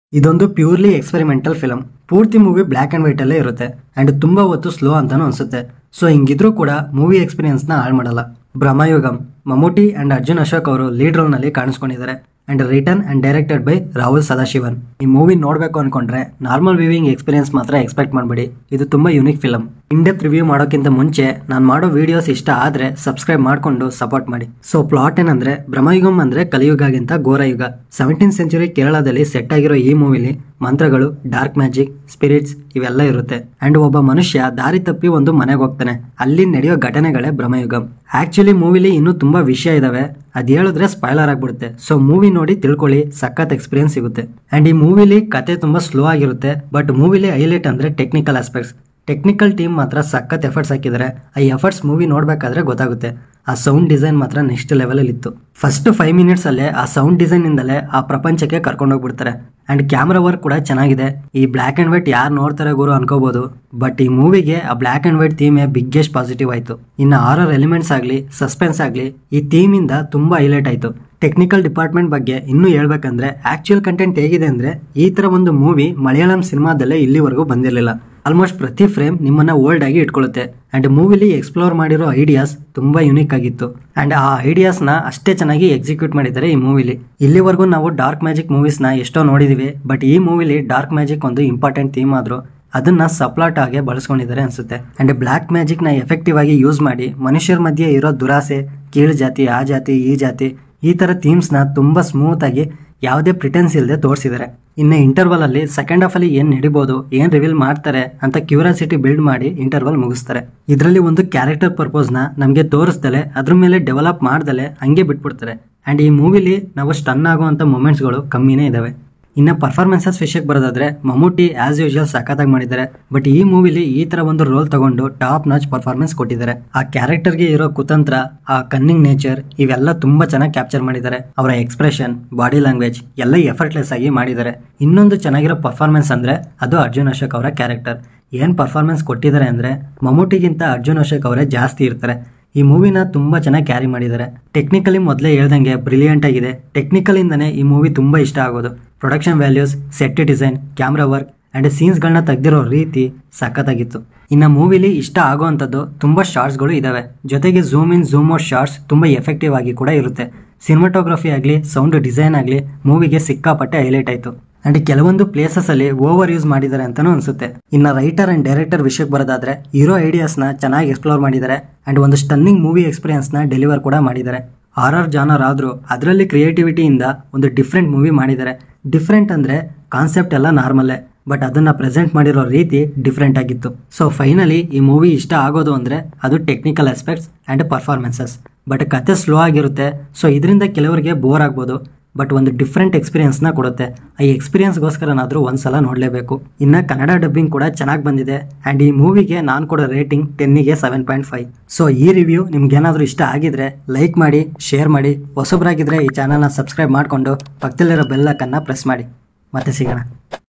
ಇದೊಂದು purely experimental film ಪೂರ್ತಿ movie black and white ಅಲ್ಲೇ ಇರುತ್ತೆ ಅಂಡ್ ತುಂಬಾ ಹೊತ್ತು ಸ್ಲೋ ಅಂತಾನು ಅನ್ಸುತ್ತೆ ಸೊ ಹಿಂಗಿದ್ರೂ ಕೂಡ ಮೂವಿ ಎಕ್ಸ್ಪೀರಿಯನ್ಸ್ ನ ಹಾಳು ಮಾಡಲ್ಲ ಬ್ರಹ್ಮಯುಗಂ ಮಮ್ಮೂಟಿ ಅಂಡ್ ಅರ್ಜುನ್ ಅಶೋಕ್ ಅವರು ಲೀಡ್ ರೋಲ್ ನಲ್ಲಿ ಕಾಣಿಸ್ಕೊಂಡಿದ್ದಾರೆ and written and directed by Rahul Sadasivan ಈ ಮೂವಿ ನೋಡ್ಬೇಕು ಅನ್ಕೊಂಡ್ರೆ ನಾರ್ಮಲ್ ವ್ಯೂವಿಂಗ್ ಎಕ್ಸ್ಪೀರಿಯನ್ಸ್ ಮಾತ್ರ ಎಕ್ಸ್ಪೆಕ್ಟ್ ಮಾಡಬೇಡಿ ಇದು ತುಂಬಾ ಯುನಿಕ್ ಫಿಲಮ್ ಇನ್ಡೆಪ್ ರಿವ್ಯೂ ಮಾಡೋಕ್ಕಿಂತ ಮುಂಚೆ ನಾನು ಮಾಡೋ ವಿಡಿಯೋಸ್ ಇಷ್ಟ ಆದ್ರೆ ಸಬ್ಸ್ಕ್ರೈಬ್ ಮಾಡ್ಕೊಂಡು ಸಪೋರ್ಟ್ ಮಾಡಿ ಸೊ ಪ್ಲಾಟ್ ಏನಂದ್ರೆ ಬ್ರಹ್ಮಯುಗಂ ಅಂದ್ರೆ ಕಲಿಯುಗಗಿಂತ ಘೋರಯುಗ ಸೆವೆಂಟೀನ್ ಸೆಂಚುರಿ ಕೇರಳದಲ್ಲಿ ಸೆಟ್ ಆಗಿರೋ ಈ ಮೂವಿಲಿ ಮಂತ್ರಗಳು ಡಾರ್ಕ್ ಮ್ಯಾಜಿಕ್ ಸ್ಪಿರಿಟ್ಸ್ ಇವೆಲ್ಲ ಇರುತ್ತೆ ಅಂಡ್ ಒಬ್ಬ ಮನುಷ್ಯ ದಾರಿ ತಪ್ಪಿ ಒಂದು ಮನೆಗೆ ಹೋಗ್ತಾನೆ ಅಲ್ಲಿ ನಡೆಯೋ ಘಟನೆಗಳೇ ಬ್ರಹ್ಮಯುಗಂ ಆಕ್ಚುಲಿ ಮೂವಿಲಿ ಇನ್ನೂ ತುಂಬಾ ವಿಷಯ ಇದಾವೆ ಅದ್ ಹೇಳಿದ್ರೆ ಸ್ಪಾಯ್ಲರ್ ಆಗ್ಬಿಡುತ್ತೆ ಸೊ ಮೂವಿ ನೋಡಿ ತಿಳ್ಕೊಳ್ಳಿ ಸಖತ್ ಎಕ್ಸ್ಪೀರಿಯನ್ಸ್ ಸಿಗುತ್ತೆ ಅಂಡ್ ಈ ಮೂವಿಲಿ ಕತೆ ತುಂಬಾ ಸ್ಲೋ ಆಗಿರುತ್ತೆ ಬಟ್ ಮೂವಿಲಿ ಹೈಲೈಟ್ ಅಂದ್ರೆ ಟೆಕ್ನಿಕಲ್ ಆಸ್ಪೆಕ್ಟ್ಸ್ ಟೆಕ್ನಿಕಲ್ ಟೀಮ್ ಮಾತ್ರ ಸಖತ್ ಎಫರ್ಟ್ಸ್ ಹಾಕಿದ್ದಾರೆ ಆ ಎಫರ್ಟ್ಸ್ ಮೂವಿ ನೋಡ್ಬೇಕಾದ್ರೆ ಗೊತ್ತಾಗುತ್ತೆ ಆ ಸೌಂಡ್ ಡಿಸೈನ್ ಮಾತ್ರ ನೆಕ್ಸ್ಟ್ ಲೆವೆಲ್ ಅಲ್ಲಿ ಇತ್ತು ಫಸ್ಟ್ ಫೈವ್ ಮಿನಿಟ್ಸ್ ಅಲ್ಲೇ ಆ ಸೌಂಡ್ ಡಿಸೈನ್ ಇಂದಲೇ ಆ ಪ್ರಪಂಚಕ್ಕೆ ಕರ್ಕೊಂಡೋಗ್ಬಿಡ್ತಾರೆ ಅಂಡ್ ಕ್ಯಾಮ್ರಾ ವರ್ಕ್ ಕೂಡ ಚೆನ್ನಾಗಿದೆ ಈ ಬ್ಲ್ಯಾಕ್ ಅಂಡ್ ವೈಟ್ ಯಾರು ನೋಡ್ತಾರೆ ಗುರು ಅನ್ಕೋಬಹುದು ಬಟ್ ಈ ಮೂವಿಗೆ ಆ ಬ್ಲ್ಯಾಕ್ ಅಂಡ್ ವೈಟ್ ಥೀಮೇ ಬಿಗ್ಗೆಸ್ಟ್ ಪಾಸಿಟಿವ್ ಆಯ್ತು ಇನ್ನು ಆರರ್ ಎಲಿಮೆಂಟ್ಸ್ ಆಗಲಿ ಸಸ್ಪೆನ್ಸ್ ಆಗಲಿ ಈ ಥೀಮ್ ಇಂದ ತುಂಬಾ ಹೈಲೈಟ್ ಆಯ್ತು ಟೆಕ್ನಿಕಲ್ ಡಿಪಾರ್ಟ್ಮೆಂಟ್ ಬಗ್ಗೆ ಇನ್ನೂ ಹೇಳ್ಬೇಕಂದ್ರೆ ಆಕ್ಚುಯಲ್ ಕಂಟೆಂಟ್ ಹೇಗಿದೆ ಅಂದ್ರೆ ಈ ತರ ಒಂದು ಮೂವಿ ಮಲಯಾಳಂ ಸಿನಿಮಾದಲ್ಲೇ ಇಲ್ಲಿವರೆಗೂ ಬಂದಿರಲಿಲ್ಲ ಆಲ್ಮೋಸ್ಟ್ ಪ್ರತಿ ಫ್ರೇಮ್ ನಿಮ್ಮನ್ನ ಓಲ್ಡ್ ಆಗಿ ಇಟ್ಕೊಳ್ಳುತ್ತೆ ಅಂಡ್ ಮೂವಿಲಿ ಎಕ್ಸ್ಪ್ಲೋರ್ ಮಾಡಿರೋ ಐಡಿಯಾಸ್ ತುಂಬಾ ಯುನಿಕ್ ಆಗಿತ್ತು ಅಂಡ್ ಆ ಐಡಿಯಾಸ್ ನ ಅಷ್ಟೇ ಚೆನ್ನಾಗಿ ಎಕ್ಸಿಕ್ಯೂಟ್ ಮಾಡಿದ್ದಾರೆ ಈ ಮೂವಿಲಿ ಇಲ್ಲಿವರೆಗೂ ನಾವು ಡಾರ್ಕ್ ಮ್ಯಾಜಿಕ್ ಮೂವೀಸ್ ನ ಎಷ್ಟೋ ನೋಡಿದೀವಿ ಬಟ್ ಈ ಮೂವಿಲಿ ಡಾರ್ಕ್ ಮ್ಯಾಜಿಕ್ ಒಂದು ಇಂಪಾರ್ಟೆಂಟ್ ಥೀಮ್ ಆದ್ರೂ ಅದನ್ನ ಸಪ್ಲಾಟ್ ಆಗಿ ಬಳಸ್ಕೊಂಡಿದ್ದಾರೆ ಅನ್ಸುತ್ತೆ ಅಂಡ್ ಬ್ಲ್ಯಾಕ್ ಮ್ಯಾಜಿಕ್ ನ ಎಫೆಕ್ಟಿವ್ ಆಗಿ ಯೂಸ್ ಮಾಡಿ ಮನುಷ್ಯರ ಮಧ್ಯೆ ಇರೋ ದುರಾಸೆ ಕೀಳು ಜಾತಿ ಆ ಜಾತಿ ಈ ಜಾತಿ ಈ ತರ ಥೀಮ್ಸ್ ನ ತುಂಬಾ ಸ್ಮೂತ್ ಆಗಿ ಯಾವುದೇ ಪ್ರಿಟೆನ್ಸ್ ಇಲ್ಲದೆ ತೋರಿಸಿದ್ದಾರೆ ಇನ್ನು ಇಂಟರ್ವಲ್ ಅಲ್ಲಿ ಸೆಕೆಂಡ್ ಹಾಫ್ ಅಲ್ಲಿ ಏನ್ ನಡಿಬಹುದು ಏನ್ ರಿವೀಲ್ ಮಾಡ್ತಾರೆ ಅಂತ ಕ್ಯೂರಿಯಾಸಿಟಿ ಬಿಲ್ಡ್ ಮಾಡಿ ಇಂಟರ್ವಲ್ ಮುಗಿಸ್ತಾರೆ ಇದರಲ್ಲಿ ಒಂದು ಕ್ಯಾರೆಕ್ಟರ್ ಪರ್ಪೋಸ್ ನ ನಮಗೆ ತೋರಿಸ್ದಲೆ ಅದ್ರ ಮೇಲೆ ಡೆವಲಪ್ ಮಾಡ್ದಲೆ ಹಂಗೆ ಬಿಟ್ಬಿಡ್ತಾರೆ ಅಂಡ್ ಈ ಮೂವಿಲಿ ನಾವು ಸ್ಟನ್ ಆಗುವಂತ ಮೂಮೆಂಟ್ಸ್ಗಳು ಕಮ್ಮಿನೇ ಇದಾವೆ ಇನ್ನು ಪರ್ಫಾರ್ಮೆನ್ಸಸ್ ವಿಷಯಕ್ಕೆ ಬರೋದಾದ್ರೆ ಮಮ್ಮೂಟಿ ಆಸ್ ಯೂಶುವಲ್ ಸಖತ್ತಾಗಿ ಮಾಡಿದ್ದಾರೆ ಬಟ್ ಈ ಮೂವಿಲಿ ಈ ತರ ಒಂದು ರೋಲ್ ತಗೊಂಡು ಟಾಪ್ ನಾಚ್ ಪರ್ಫಾರ್ಮೆನ್ಸ್ ಕೊಟ್ಟಿದ್ದಾರೆ ಆ ಕ್ಯಾರೆಕ್ಟರ್ಗೆ ಇರೋ ಕುತಂತ್ರ ಆ ಕನ್ನಿಂಗ್ ನೇಚರ್ ಇವೆಲ್ಲ ತುಂಬಾ ಚೆನ್ನಾಗಿ ಕ್ಯಾಪ್ಚರ್ ಮಾಡಿದ್ದಾರೆ ಅವರ ಎಕ್ಸ್ಪ್ರೆಷನ್ ಬಾಡಿ ಲ್ಯಾಂಗ್ವೇಜ್ ಎಲ್ಲ ಎಫರ್ಟ್ಲೆಸ್ ಆಗಿ ಮಾಡಿದ್ದಾರೆ ಇನ್ನೊಂದು ಚೆನ್ನಾಗಿರೋ ಪರ್ಫಾರ್ಮೆನ್ಸ್ ಅಂದ್ರೆ ಅದು ಅರ್ಜುನ್ ಅಶೋಕ್ ಅವರ ಕ್ಯಾರೆಕ್ಟರ್ ಏನ್ ಪರ್ಫಾರ್ಮೆನ್ಸ್ ಕೊಟ್ಟಿದ್ದಾರೆ ಅಂದ್ರೆ ಮಮ್ಮೂಟಿಗಿಂತ ಅರ್ಜುನ್ ಅಶೋಕ್ ಅವರೇ ಜಾಸ್ತಿ ಇರ್ತಾರೆ ಈ ಮೂವಿನ ತುಂಬಾ ಚೆನ್ನಾಗಿ ಕ್ಯಾರಿ ಮಾಡಿದ್ದಾರೆ ಟೆಕ್ನಿಕಲಿ ಮೊದಲೇ ಹೇಳ್ದಂಗೆ ಬ್ರಿಲಿಯಂಟ್ ಆಗಿದೆ ಟೆಕ್ನಿಕಲ್ ಇಂದನೇ ಈ ಮೂವಿ ತುಂಬಾ ಇಷ್ಟ ಆಗೋದು production values set design camera work and ಸೀನ್ಸ್ಗಳನ್ನ ತೆಗ್ದಿರೋ ರೀತಿ ಸಖತ್ತಾಗಿತ್ತು ಇನ್ನು ಮೂವಿಲಿ ಇಷ್ಟ ಆಗುವಂಥದ್ದು ತುಂಬಾ ಶಾರ್ಟ್ಸ್ಗಳು ಇದಾವೆ ಜೊತೆಗೆ zoom in zoom out shots ತುಂಬಾ ಎಫೆಕ್ಟಿವ್ ಆಗಿ ಕೂಡ ಇರುತ್ತೆ ಸಿನಿಮಾಟೋಗ್ರಫಿ ಆಗಲಿ ಸೌಂಡ್ ಡಿಸೈನ್ ಆಗಲಿ ಮೂವಿಗೆ ಸಿಕ್ಕಾಪಟ್ಟೆ ಹೈಲೈಟ್ ಆಯಿತು ಅಂಡ್ ಕೆಲವೊಂದು ಪ್ಲೇಸಸ್ ಅಲ್ಲಿ ಓವರ್ ಯೂಸ್ ಮಾಡಿದ್ದಾರೆ ಅಂತಾನೂ ಅನ್ಸುತ್ತೆ ಇನ್ನು ರೈಟರ್ ಅಂಡ್ ಡೈರೆಕ್ಟರ್ ವಿಷಯಕ್ಕೆ ಬರೋದಾದ್ರೆ ಇರೋ ಐಡಿಯಾಸ್ ನ ಚೆನ್ನಾಗಿ ಎಕ್ಸ್ಪ್ಲೋರ್ ಮಾಡಿದ್ದಾರೆ ಅಂಡ್ ಒಂದು ಸ್ಟನ್ನಿಂಗ್ ಮೂವಿ ಎಕ್ಸ್ಪೀರಿಯನ್ಸ್ ನ ಡೆಲಿವರ್ ಕೂಡ ಮಾಡಿದ್ದಾರೆ ಆರ್ ಜಾನರ್ ಆದ್ರೂ ಅದರಲ್ಲಿ ಕ್ರಿಯೇಟಿವಿಟಿಯಿಂದ ಒಂದು ಡಿಫ್ರೆಂಟ್ ಮೂವಿ ಮಾಡಿದ್ದಾರೆ ಡಿಫ್ರೆಂಟ್ ಅಂದ್ರೆ ಕಾನ್ಸೆಪ್ಟ್ ಎಲ್ಲ ನಾರ್ಮಲ್ಲೇ ಬಟ್ ಅದನ್ನ ಪ್ರೆಸೆಂಟ್ ಮಾಡಿರೋ ರೀತಿ ಡಿಫ್ರೆಂಟ್ ಆಗಿತ್ತು ಸೊ ಫೈನಲಿ ಈ ಮೂವಿ ಇಷ್ಟ ಆಗೋದು ಅಂದ್ರೆ ಅದು technical aspects and performances but ಕತೆ ಸ್ಲೋ ಆಗಿರುತ್ತೆ ಸೊ ಇದರಿಂದ ಕೆಲವರಿಗೆ ಬೋರ್ ಆಗ್ಬೋದು ಬಟ್ ಒಂದು ಡಿಫ್ರೆಂಟ್ ಎಕ್ಸ್ಪೀರಿಯನ್ಸ್ ನ ಕೊಡುತ್ತೆ ಈ ಎಕ್ಸ್ಪೀರಿಯನ್ಸ್ಗೋಸ್ಕರನಾದ್ರೂ ಒಂದ್ಸಲ ನೋಡಲೇಬೇಕು ಇನ್ನ ಕನ್ನಡ ಡಬ್ಬಿಂಗ್ ಕೂಡ ಚೆನ್ನಾಗಿ ಬಂದಿದೆ ಅಂಡ್ ಈ ಮೂವಿಗೆ ನಾನು ಕೊಡೋ ರೇಟಿಂಗ್ ಟೆನ್ನಿಗೆ ಸೆವೆನ್ ಪಾಯಿಂಟ್ ಫೈವ್ ಸೊ ಈ ರಿವ್ಯೂ ನಿಮ್ಗೆ ಏನಾದರೂ ಇಷ್ಟ ಆಗಿದ್ರೆ ಲೈಕ್ ಮಾಡಿ ಶೇರ್ ಮಾಡಿ ಹೊಸಬ್ರಾಗಿದ್ರೆ ಈ ಚಾನಲ್ನ ಸಬ್ಸ್ಕ್ರೈಬ್ ಮಾಡಿಕೊಂಡು ಪಕ್ಕದಲ್ಲಿರೋ ಬೆಲ್ಲಕ್ಕನ್ನು ಪ್ರೆಸ್ ಮಾಡಿ ಮತ್ತೆ ಸಿಗೋಣ